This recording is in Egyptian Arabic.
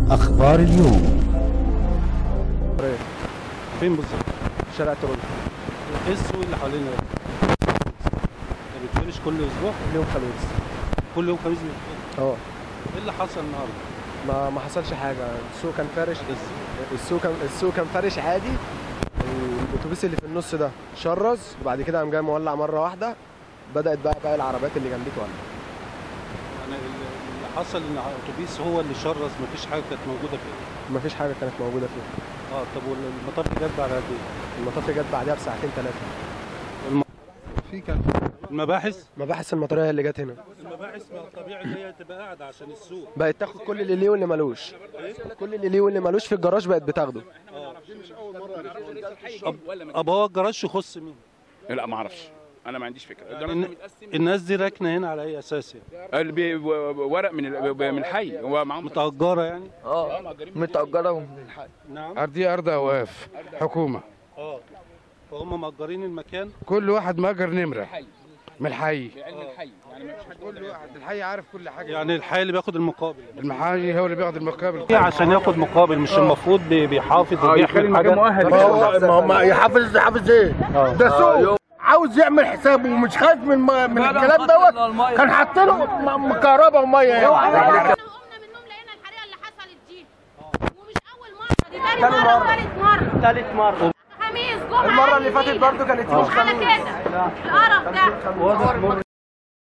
أخبار اليوم فين بالظبط؟ شارع ترول ايه السوق اللي حوالينا ده؟ ما بتفرش كل اسبوع؟ كل يوم خميس كل يوم خميس بيتفرش. اه ايه اللي حصل النهارده؟ ما ما حصلش حاجه السوق كان فارش الس- السوق كان السوق كان فارش عادي الاتوبيس اللي في النص ده شرز وبعد كده قام جاي مولع مره واحده بدات بقى باقي العربيات اللي جنبي تولع انا ال- اللي حصل ان الاتوبيس هو اللي شرس مفيش حاجه كانت موجوده فيه مفيش حاجه كانت موجوده فيه اه طب والمطار دي جت بعد قد ايه؟ المطاف جت بعدها بساعتين ثلاثه في كان المباحث مباحث المطريه هي اللي جت هنا المباحث ما الطبيعي ان هي تبقى قاعده عشان السوق بقت تاخد كل اللي ليه واللي ملوش كل اللي ليه واللي ملوش في الجراج بقت بتاخده طب هو الجراج يخص مين؟ لا ما اعرفش انا ما عنديش فكره ده الن- الناس دي راكنه هنا على اي اساس يعني؟ اللي بي- و- و- ورق من ال- من الحي هو معاهم متأجرة يعني؟ اه متأجرة من الحي نعم أرضية أرض أواف حكومة اه فهم مأجرين المكان كل واحد مأجر نمرة من الحي علم الحي يعني ما فيش حد كل واحد الحي عارف كل حاجة يعني الحي اللي بياخد المقابل المحاي هو اللي بياخد المقابل إيه عشان ياخد مقابل مش المفروض بي- بيحافظ وبيحمل حاجة ما هو ما هو ما يحافظ يحافظ ايه؟ ده سوق عاوز يعمل حسابه ومش خايف من من الكلام دوت كان حاط له م- كهرباء وميه يعني احنا قمنا من النوم لقينا الحريقه اللي حصلت دي ومش اول مره دي تاني مره وتالت مره ثالث مره خميس جمعه المره اللي فاتت برضو كانت يوم على كده القرف ده